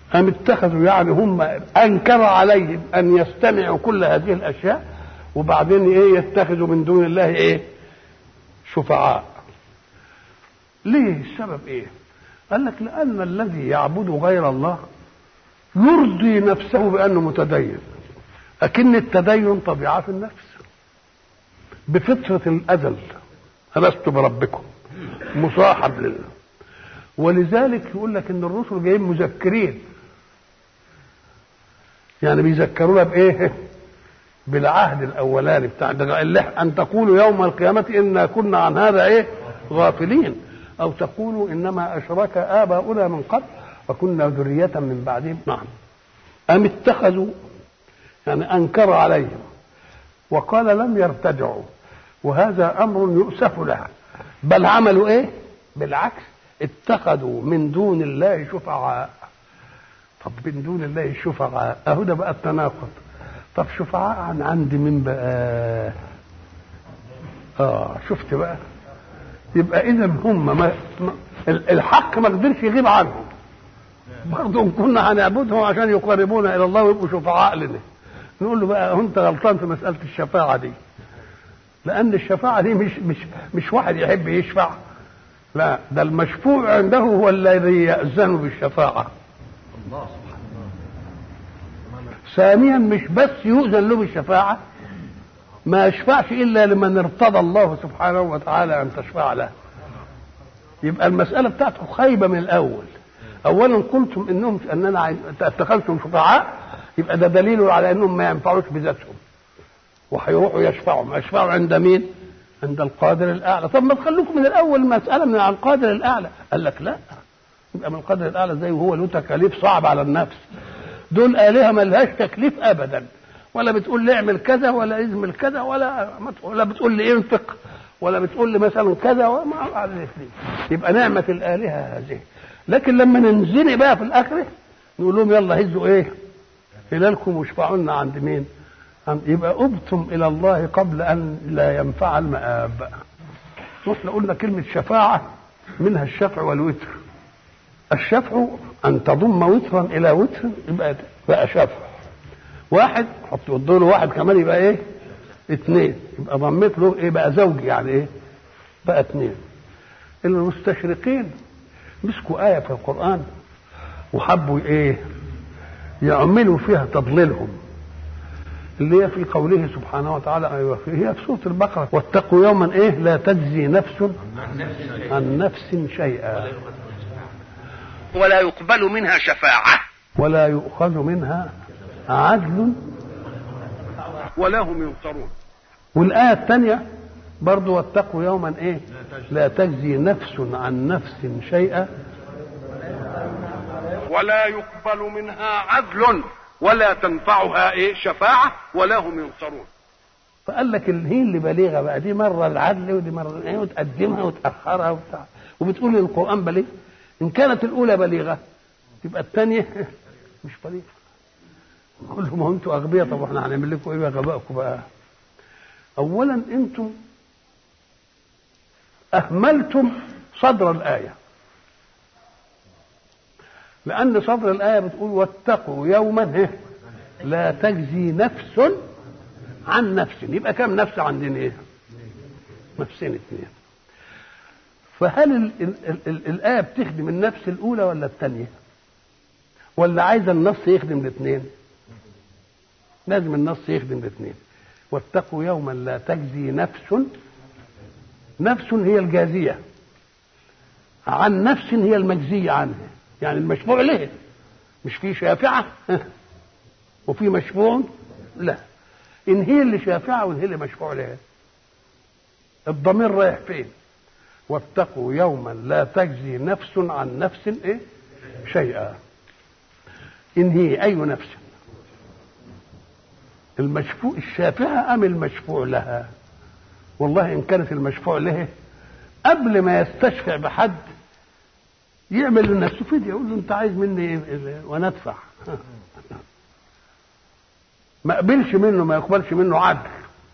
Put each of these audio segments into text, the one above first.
أم اتخذوا يعني هم أنكر عليهم أن يستمعوا كل هذه الأشياء وبعدين إيه يتخذوا من دون الله إيه شفعاء ليه السبب إيه قال لك لأن الذي يعبد غير الله يرضي نفسه بأنه متدين لكن التدين طبيعة في النفس بفطرة الأزل ألست بربكم مصاحب لله ولذلك يقول لك ان الرسل جايين مذكرين يعني بيذكرونا بايه بالعهد الاولاني بتاع ان تقولوا يوم القيامه انا كنا عن هذا ايه غافلين او تقولوا انما اشرك اباؤنا من قبل وكنا ذريه من بعدهم نعم ام اتخذوا يعني انكر عليهم وقال لم يرتدعوا وهذا امر يؤسف له بل عملوا ايه بالعكس اتخذوا من دون الله شفعاء طب من دون الله شفعاء اهو ده بقى التناقض طب شفعاء عن عند مين بقى اه شفت بقى يبقى اذا هم ما ما الحق ما قدرش يغيب عنهم برضه ان كنا هنعبدهم عشان يقربونا الى الله ويبقوا شفعاء لنا نقول له بقى انت غلطان في مساله الشفاعه دي لان الشفاعه دي مش مش مش واحد يحب يشفع لا ده المشفوع عنده هو الذي يأذن بالشفاعة الله ثانيا مش بس يؤذن له بالشفاعة ما يشفعش إلا لمن ارتضى الله سبحانه وتعالى أن تشفع له يبقى المسألة بتاعته خايبة من الأول أولا قلتم إنهم أننا اتخذتم شفعاء يبقى ده دليل على إنهم ما ينفعوش بذاتهم وهيروحوا يشفعوا يشفعوا عند مين؟ عند القادر الاعلى طب ما تخلوكم من الاول مساله من عن القادر الاعلى قال لك لا يبقى من القادر الاعلى زي وهو له تكاليف صعب على النفس دول الهه ما لهاش تكليف ابدا ولا بتقول لي اعمل كذا ولا اعمل كذا ولا ولا بتقول لي انفق ولا بتقول لي مثلا كذا وما على الاثنين يبقى نعمه الالهه هذه لكن لما ننزل بقى في الاخره نقول لهم يلا هزوا ايه هلالكم واشفعوا لنا عند مين يبقى أبتم إلى الله قبل أن لا ينفع المآب واحنا قلنا كلمة شفاعة منها الشفع والوتر الشفع أن تضم وترا إلى وتر يبقى بقى شفع واحد حط له واحد كمان يبقى إيه اثنين يبقى ضميت له إيه بقى زوج يعني إيه بقى اثنين المستشرقين مسكوا آية في القرآن وحبوا إيه يعملوا فيها تضليلهم اللي هي في قوله سبحانه وتعالى ايوه هي في سوره البقره واتقوا يوما ايه لا تجزي نفس عن نفس شيئا ولا يقبل منها شفاعه ولا يؤخذ منها عدل ولا هم ينصرون والايه الثانيه برضو واتقوا يوما ايه لا تجزي نفس عن نفس شيئا ولا يقبل منها عدل ولا تنفعها ايه شفاعه ولا هم ينصرون فقال لك هي اللي بليغه بقى دي مره العدل ودي مره ايه وتقدمها وتاخرها وبتاع وبتقول القران بليغ ان كانت الاولى بليغه تبقى الثانيه مش بليغه قول لهم هو انتوا اغبياء طب احنا هنعمل لكم ايه غبائكم بقى اولا انتم اهملتم صدر الايه لأن صدر الآية بتقول واتقوا يوما لا تجزي نفس عن نفس يبقى كم نفس عندنا ايه؟ نفسين اثنين فهل ال ال ال ال الآية بتخدم النفس الأولى ولا الثانية؟ ولا عايز النص يخدم الاثنين؟ لازم النص يخدم الاثنين واتقوا يوما لا تجزي نفس نفس هي الجازية عن نفس هي المجزية عنها يعني المشفوع له مش في شافعة وفي مشفوع لا إن هي اللي شافعة وإن هي اللي مشفوع لها الضمير رايح فين واتقوا يوما لا تجزي نفس عن نفس ايه شيئا إن هي أي نفس المشفوع الشافعة أم المشفوع لها والله إن كانت المشفوع له قبل ما يستشفع بحد يعمل لنفسه فدية يقول له انت عايز مني ايه وانا ادفع ما قبلش منه ما يقبلش منه عدل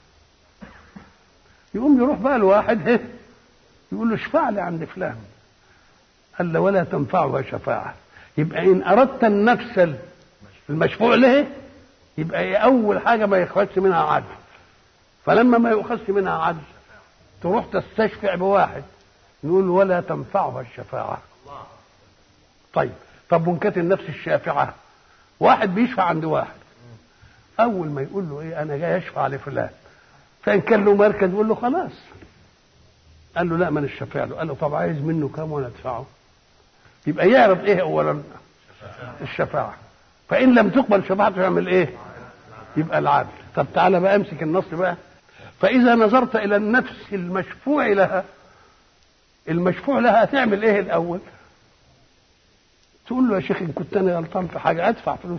يقوم يروح بقى لواحد ايه يقول له اشفع لي عند فلان قال له ولا تنفعها شفاعة يبقى ان اردت النفس المشفوع له يبقى إيه اول حاجه ما يخرجش منها عدل فلما ما يؤخذش منها عدل تروح تستشفع بواحد نقول ولا تنفعها الشفاعه طيب طب وان كانت النفس الشافعه واحد بيشفع عند واحد اول ما يقول له ايه انا جاي اشفع لفلان فان كان له مركز يقول له خلاص قال له لا ما الشفاع له قال له طب عايز منه كام وانا ادفعه يبقى يعرف ايه اولا الشفاعه فان لم تقبل شفاعته يعمل ايه يبقى العدل طب تعالى بقى امسك النص بقى فاذا نظرت الى النفس المشفوع لها المشفوع لها هتعمل ايه الاول تقول له يا شيخ ان كنت انا غلطان في حاجه ادفع فلوس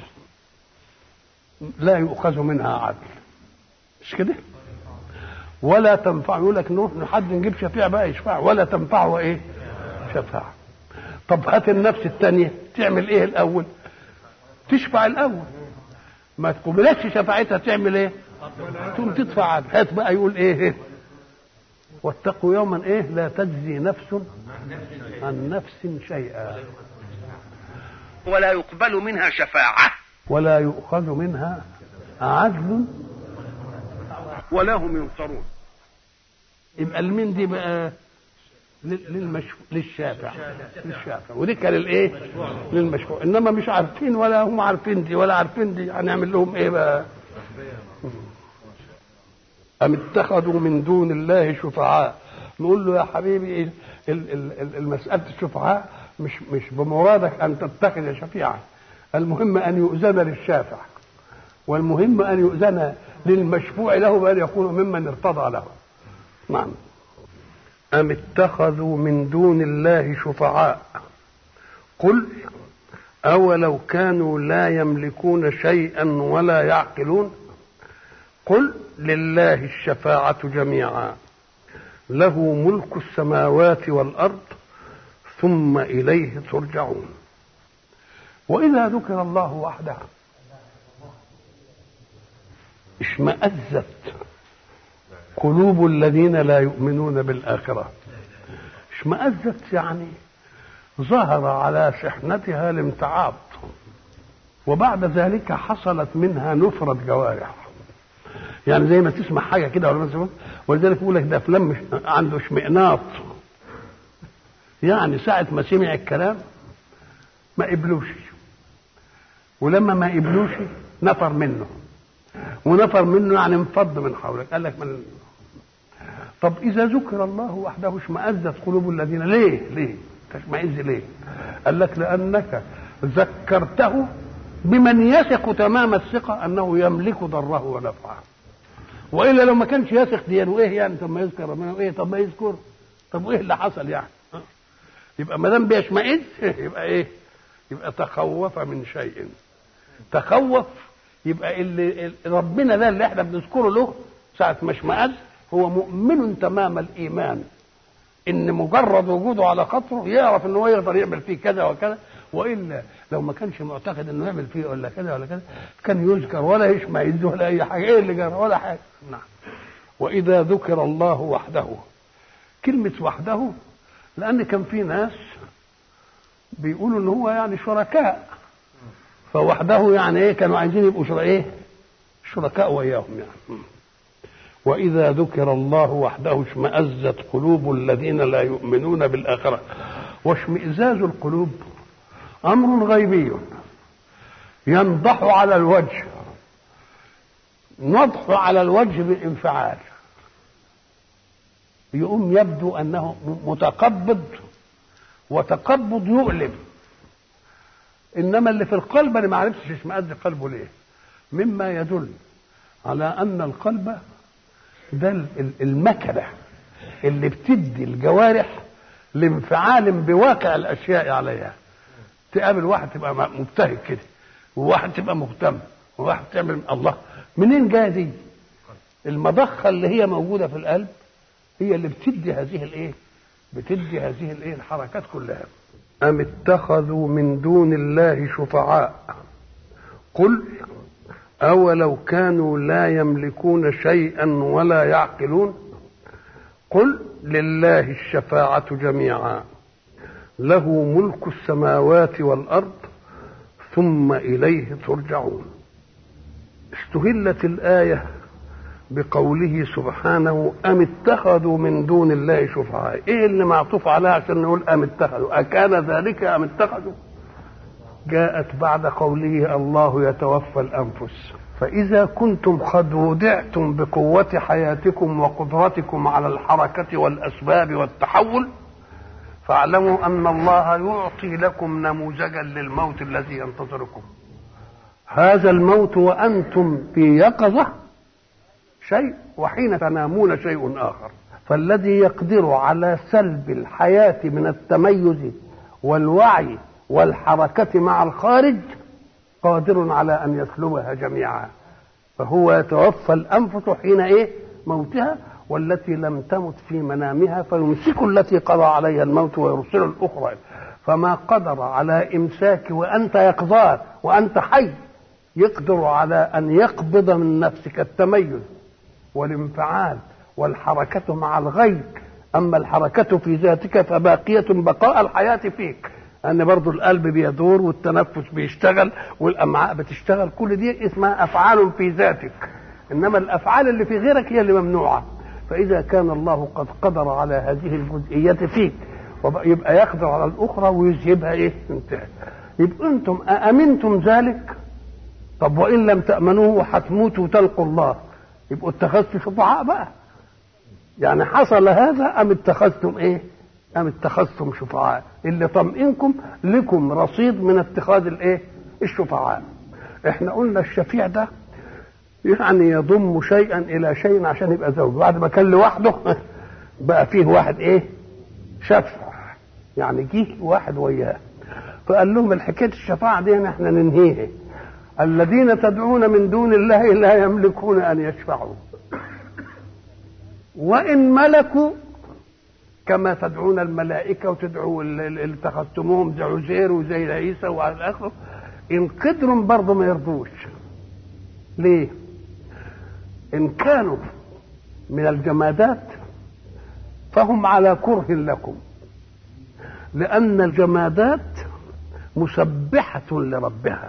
لا يؤخذ منها عدل مش كده ولا تنفع يقول لك نروح حد نجيب شفيع بقى يشفع ولا تنفعه ايه شفاعه طب هات النفس الثانيه تعمل ايه الاول تشفع الاول ما تقبلش شفاعتها تعمل ايه تقوم تدفع عدل هات بقى يقول ايه واتقوا يوما ايه لا تجزي نفس عن نفس شيئا ولا يقبل منها شفاعة ولا يؤخذ منها عدل ولا هم ينصرون يبقى المين دي بقى للمشفوع للشافع للشافع ودي كان للايه للمشفوع انما مش عارفين ولا هم عارفين دي ولا عارفين دي هنعمل لهم ايه بقى ام اتخذوا من دون الله شفعاء نقول له يا حبيبي المسألة الشفعاء مش مش بمرادك ان تتخذ شفيعا المهم ان يؤذن للشافع والمهم ان يؤذن للمشفوع له بان يكون ممن ارتضى له نعم أم اتخذوا من دون الله شفعاء قل أولو كانوا لا يملكون شيئا ولا يعقلون قل لله الشفاعة جميعا له ملك السماوات والأرض ثم إليه ترجعون وإذا ذكر الله وحده اشمأزت قلوب الذين لا يؤمنون بالآخرة اشمأزت يعني ظهر على شحنتها الامتعاض وبعد ذلك حصلت منها نفرة جوارح يعني زي ما تسمع حاجة كده ولا مثلا ولذلك يقول لك ده فلان مش عنده اشمئناط يعني ساعة ما سمع الكلام ما قبلوش ولما ما قبلوش نفر منه ونفر منه يعني انفض من حولك قال لك من طب اذا ذكر الله وحده اشمئزت قلوب الذين ليه ليه تشمئز ليه قال لك لانك ذكرته بمن يثق تمام الثقه انه يملك ضره ونفعه والا لو ما كانش يثق دي وايه يعني طب ما يذكر ربنا وايه طب ما يذكر طب وايه اللي حصل يعني يبقى ما دام بيشمئز يبقى ايه يبقى تخوف من شيء تخوف يبقى اللي ربنا ده اللي احنا بنذكره له ساعة ما اشمئز هو مؤمن تمام الإيمان إن مجرد وجوده على خطره يعرف إن هو يقدر يعمل فيه كذا وكذا وإلا لو ما كانش معتقد إنه يعمل فيه ولا كذا ولا كذا كان يذكر ولا يشمئز ولا أي حاجة إيه اللي جرى ولا حاجة نعم وإذا ذكر الله وحده كلمة وحده لأن كان في ناس بيقولوا إن هو يعني شركاء فوحده يعني ايه كانوا عايزين يبقوا شركاء ايه شركاء وياهم يعني واذا ذكر الله وحده اشمئزت قلوب الذين لا يؤمنون بالاخره واشمئزاز القلوب امر غيبي ينضح على الوجه نضح على الوجه بالانفعال يقوم يبدو انه متقبض وتقبض يؤلم انما اللي في القلب انا ما عرفتش اشمئز قلبه ليه مما يدل على ان القلب ده المكنه اللي بتدي الجوارح لانفعال بواقع الاشياء عليها تقابل واحد تبقى مبتهج كده وواحد تبقى مهتم وواحد تعمل الله منين جايه دي المضخه اللي هي موجوده في القلب هي اللي بتدي هذه الايه بتدي هذه الايه الحركات كلها أم اتخذوا من دون الله شفعاء قل أولو كانوا لا يملكون شيئا ولا يعقلون قل لله الشفاعة جميعا له ملك السماوات والأرض ثم إليه ترجعون استهلت الآية بقوله سبحانه أم اتخذوا من دون الله شفعاء إيه اللي معطوف عليها عشان نقول أم اتخذوا أكان ذلك أم اتخذوا جاءت بعد قوله الله يتوفى الأنفس فإذا كنتم قد ودعتم بقوة حياتكم وقدرتكم على الحركة والأسباب والتحول فاعلموا أن الله يعطي لكم نموذجا للموت الذي ينتظركم هذا الموت وأنتم في يقظة شيء وحين تنامون شيء آخر فالذي يقدر على سلب الحياة من التميز والوعي والحركة مع الخارج قادر على أن يسلبها جميعا فهو يتوفى الأنفس حين إيه موتها والتي لم تمت في منامها فيمسك التي قضى عليها الموت ويرسل الأخرى فما قدر على إمساك وأنت يقظان وأنت حي يقدر على أن يقبض من نفسك التميز والانفعال والحركة مع الغيب أما الحركة في ذاتك فباقية بقاء الحياة فيك أن برضو القلب بيدور والتنفس بيشتغل والأمعاء بتشتغل كل دي اسمها أفعال في ذاتك إنما الأفعال اللي في غيرك هي اللي ممنوعة فإذا كان الله قد قدر على هذه الجزئيات فيك يبقى يقدر على الأخرى ويذهبها إيه انتهى يبقى أنتم أأمنتم ذلك طب وإن لم تأمنوه هتموتوا وتلقوا الله يبقوا اتخذتوا شفعاء بقى يعني حصل هذا أم اتخذتم إيه أم اتخذتم شفعاء اللي طمئنكم لكم رصيد من اتخاذ الإيه الشفعاء احنا قلنا الشفيع ده يعني يضم شيئا الى شيء عشان يبقى زوج بعد ما كان لوحده بقى فيه واحد ايه شفع يعني جه واحد وياه فقال لهم الحكايه الشفاعه دي احنا ننهيها الذين تدعون من دون الله لا يملكون ان يشفعوا وان ملكوا كما تدعون الملائكة وتدعوا اللي اتخذتموهم زي عزير وزي عيسى وعلى آخره إن قدروا برضه ما يرضوش ليه؟ إن كانوا من الجمادات فهم على كره لكم لأن الجمادات مسبحة لربها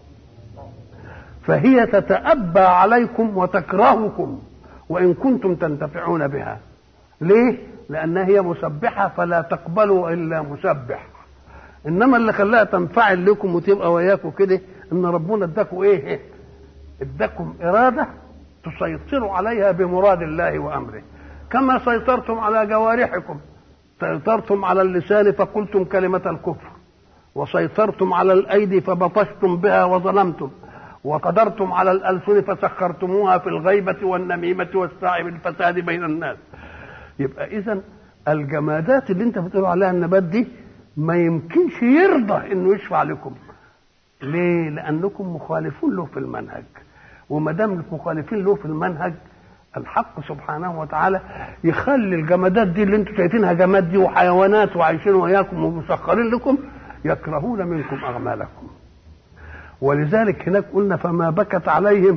فهي تتأبى عليكم وتكرهكم وإن كنتم تنتفعون بها ليه؟ لأنها هي مسبحة فلا تقبلوا إلا مسبح إنما اللي خلاها تنفعل لكم وتبقى وياكم كده إن ربنا اداكم إيه؟ اداكم إرادة تسيطروا عليها بمراد الله وأمره كما سيطرتم على جوارحكم سيطرتم على اللسان فقلتم كلمة الكفر وسيطرتم على الأيدي فبطشتم بها وظلمتم وقدرتم على الألسن فسخرتموها في الغيبة والنميمة والسعي بالفساد بين الناس يبقى إذا الجمادات اللي أنت بتقول عليها النبات دي ما يمكنش يرضى إنه يشفع لكم ليه؟ لأنكم مخالفون له في المنهج وما دام مخالفين له في المنهج الحق سبحانه وتعالى يخلي الجمادات دي اللي انتم شايفينها جماد دي وحيوانات وعايشين وياكم ومسخرين لكم يكرهون منكم اعمالكم ولذلك هناك قلنا فما بكت عليهم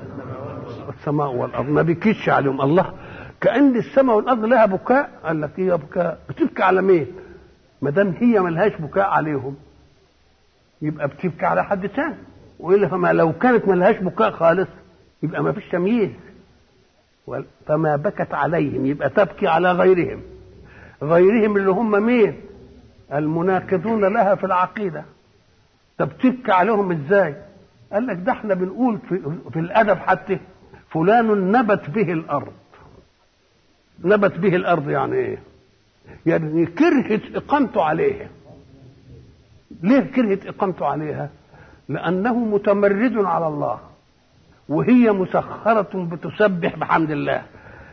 السماء والارض ما بكيتش عليهم الله كان السماء والارض لها بكاء قال لك هي بكاء بتبكي على مين ما دام هي ملهاش بكاء عليهم يبقى بتبكي على حد تاني والا فما لو كانت ملهاش بكاء خالص يبقى ما فيش تمييز فما بكت عليهم يبقى تبكي على غيرهم غيرهم اللي هم مين المناقضون لها في العقيدة طب تبكي عليهم ازاي قال لك ده احنا بنقول في, في الادب حتى فلان نبت به الارض نبت به الارض يعني ايه يعني كرهت اقامته عليها ليه كرهت اقامته عليها لانه متمرد على الله وهي مسخرة بتسبح بحمد الله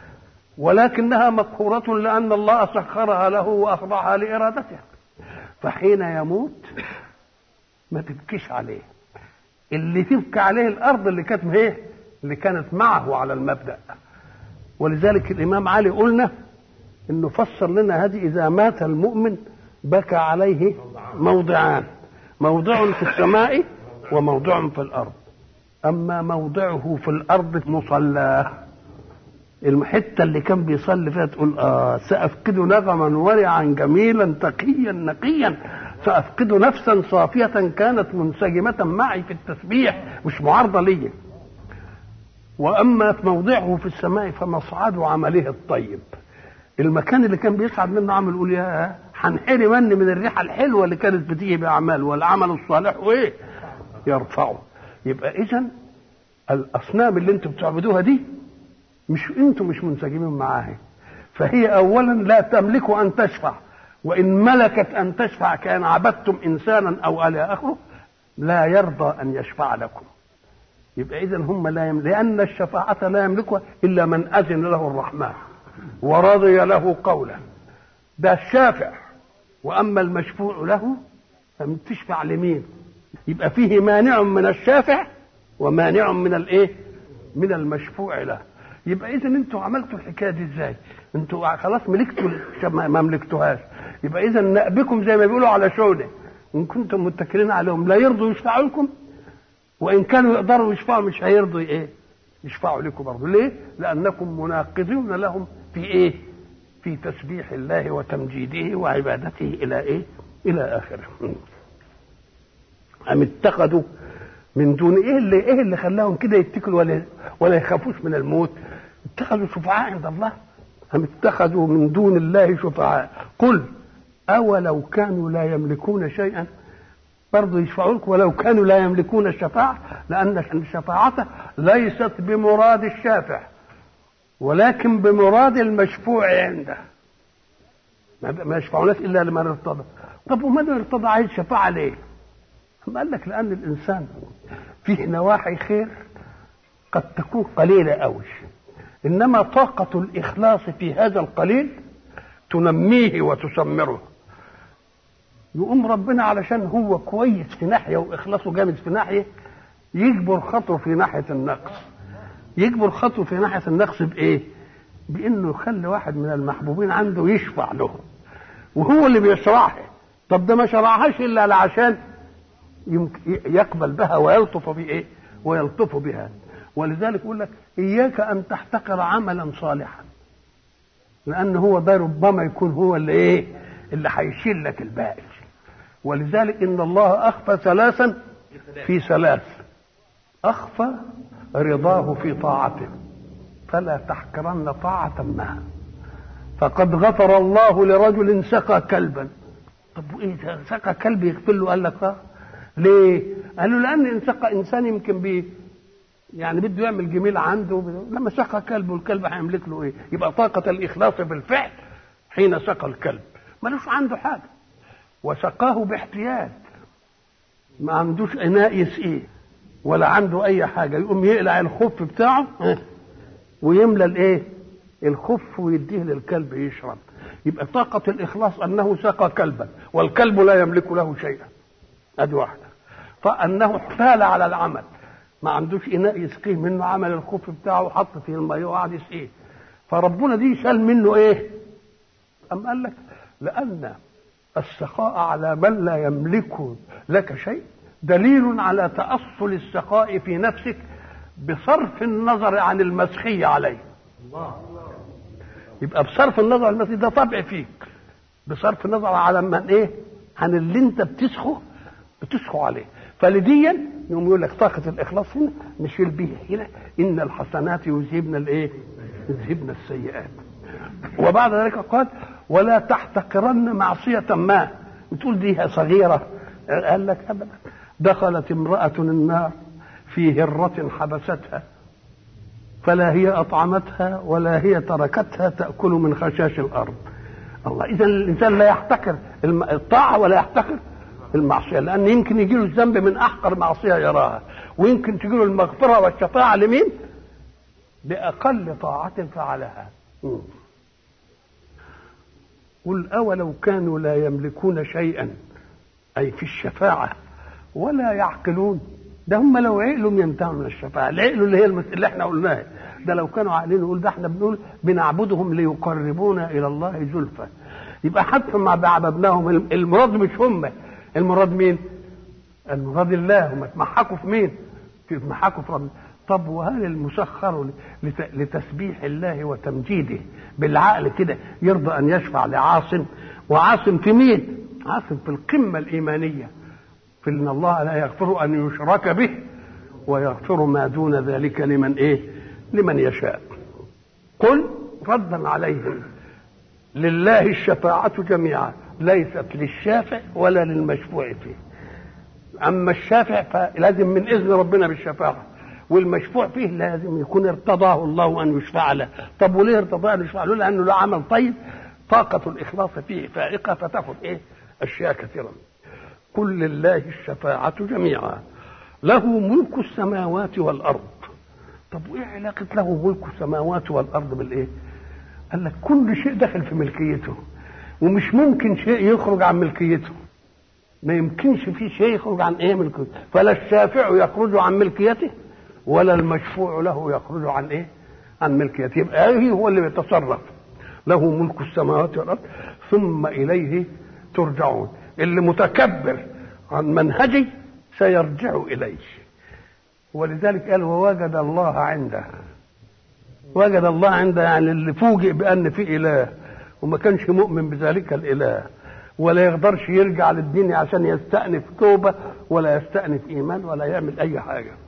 ولكنها مقهورة لأن الله سخرها له وأخضعها لإرادته فحين يموت ما تبكيش عليه اللي تبكي عليه الأرض اللي كانت ايه اللي كانت معه على المبدأ ولذلك الإمام علي قلنا إنه فسر لنا هذه إذا مات المؤمن بكى عليه موضعان موضع في السماء وموضع في الأرض أما موضعه في الأرض مصلاه الحتة اللي كان بيصلي فيها تقول آه سأفقد نغما ورعا جميلا تقيا نقيا سأفقد نفسا صافية كانت منسجمة معي في التسبيح مش معارضة لي وأما موضعه في السماء فمصعد عمله الطيب المكان اللي كان بيصعد منه عمل يقول يا هنحرم مني من الريحة الحلوة اللي كانت بتيجي بأعمال والعمل الصالح وإيه يرفعه يبقى إذا الأصنام اللي أنتم بتعبدوها دي مش أنتم مش منسجمين معاها فهي أولا لا تملك أن تشفع وإن ملكت أن تشفع كان عبدتم إنسانا أو إلى آخره لا يرضى أن يشفع لكم يبقى إذا هم لا يملك لأن الشفاعة لا يملكها إلا من أذن له الرحمن ورضي له قولا ده الشافع وأما المشفوع له فبتشفع لمين يبقى فيه مانع من الشافع ومانع من الايه من المشفوع له يبقى اذا انتوا عملتوا الحكايه دي ازاي انتوا خلاص ملكتوا ما ملكتوهاش يبقى اذا نأبكم زي ما بيقولوا على شونه ان كنتم متكلين عليهم لا يرضوا يشفعوا لكم وان كانوا يقدروا يشفعوا مش هيرضوا ايه يشفعوا لكم برضه ليه لانكم مناقضون لهم في ايه في تسبيح الله وتمجيده وعبادته الى ايه الى اخره ام اتخذوا من دون ايه اللي ايه اللي خلاهم كده يتكلوا ولا ولا يخافوش من الموت اتخذوا شفعاء عند الله ام اتخذوا من دون الله شفعاء قل اولو كانوا لا يملكون شيئا برضه يشفعوا لكم ولو كانوا لا يملكون الشفاعة لأن الشفاعة ليست بمراد الشافع ولكن بمراد المشفوع عنده ما يشفعوناش إلا لمن ارتضى طب ومن ارتضى عايز شفاعة ليه؟ قال لك لأن الإنسان فيه نواحي خير قد تكون قليلة أوي إنما طاقة الإخلاص في هذا القليل تنميه وتسمره يقوم ربنا علشان هو كويس في ناحية وإخلاصه جامد في ناحية يجبر خطره في ناحية النقص يجبر خطره في ناحية النقص بإيه؟ بإنه يخلي واحد من المحبوبين عنده يشفع له وهو اللي بيشرعها طب ده ما شرعهاش إلا عشان يقبل بها ويلطف بإيه؟ ويلطف بها ولذلك يقول لك إياك أن تحتقر عملا صالحا لأن هو ده ربما يكون هو اللي إيه؟ اللي هيشيل لك الباقي ولذلك ان الله اخفى ثلاثا في ثلاث اخفى رضاه في طاعته فلا تحقرن طاعة ما فقد غفر الله لرجل سقى كلبا طب ايه سقى كلب يغفر له قال لك اه ليه؟ قال له لان ان سقى انسان يمكن بيه يعني بده يعمل جميل عنده لما سقى كلب والكلب هيملك له ايه؟ يبقى طاقة الاخلاص بالفعل حين سقى الكلب ملوش عنده حاجة وسقاه باحتياج ما عندوش اناء يسقيه ولا عنده اي حاجه يقوم يقلع الخف بتاعه ويملى الايه الخف ويديه للكلب يشرب يبقى طاقة الإخلاص أنه سقى كلبا والكلب لا يملك له شيئا أدي واحدة فأنه احتال على العمل ما عندوش إناء يسقيه منه عمل الخف بتاعه وحط فيه المية وقعد يسقيه فربنا دي شال منه إيه؟ أم قال لك لأن السخاء على من لا يملك لك شيء دليل على تأصل السخاء في نفسك بصرف النظر عن المسخية عليه يبقى بصرف النظر عن المسخية ده طبع فيك بصرف النظر على من ايه عن اللي انت بتسخو بتسخو عليه فلديا يوم يقول لك طاقة الإخلاص هنا نشيل به هنا إن الحسنات يذهبن الإيه؟ يذهبن السيئات وبعد ذلك قال ولا تحتقرن معصية ما بتقول دي صغيرة قال لك أبدا دخلت امرأة النار في هرة حبستها فلا هي أطعمتها ولا هي تركتها تأكل من خشاش الأرض الله إذا الإنسان لا يحتقر الطاعة ولا يحتقر المعصية لأن يمكن يجي له الذنب من أحقر معصية يراها ويمكن تجي له المغفرة والشفاعة لمين؟ بأقل طاعة فعلها قل أولو كانوا لا يملكون شيئا أي في الشفاعة ولا يعقلون ده هم لو عقلوا ينتهوا من الشفاعة العقل اللي هي اللي احنا قلناها ده لو كانوا عاقلين نقول ده احنا بنقول بنعبدهم ليقربونا إلى الله زلفى يبقى حتى ما عبدناهم المراد مش هم المراد مين؟ المراد الله هم اتمحكوا في مين؟ في اتمحكوا في ربنا طب وهل المسخر لتسبيح الله وتمجيده بالعقل كده يرضى ان يشفع لعاصم وعاصم في مين؟ عاصم في القمة الإيمانية في إن الله لا يغفر أن يشرك به ويغفر ما دون ذلك لمن إيه لمن يشاء قل ردا عليهم لله الشفاعة جميعا ليست للشافع ولا للمشفوع فيه أما الشافع فلازم من إذن ربنا بالشفاعة والمشفوع فيه لازم يكون ارتضاه الله أن يشفع له طب وليه ارتضاه أن يشفع له لأنه له عمل طيب طاقة الإخلاص فيه فائقة فتاخذ إيه أشياء كثيرة قل لله الشفاعة جميعا له ملك السماوات والأرض طب وإيه علاقة له ملك السماوات والأرض بالإيه قال لك كل شيء دخل في ملكيته ومش ممكن شيء يخرج عن ملكيته ما يمكنش في شيء يخرج عن ايه ملكيته فلا الشافع يخرج عن ملكيته ولا المشفوع له يخرج عن ايه عن ملكيته يبقى ايه هو اللي بيتصرف له ملك السماوات والارض ثم اليه ترجعون اللي متكبر عن منهجي سيرجع اليه ولذلك قال ووجد الله عنده وجد الله عنده يعني اللي فوجئ بان في اله وما كانش مؤمن بذلك الاله ولا يقدرش يرجع للدين عشان يستأنف توبة ولا يستأنف إيمان ولا يعمل أي حاجة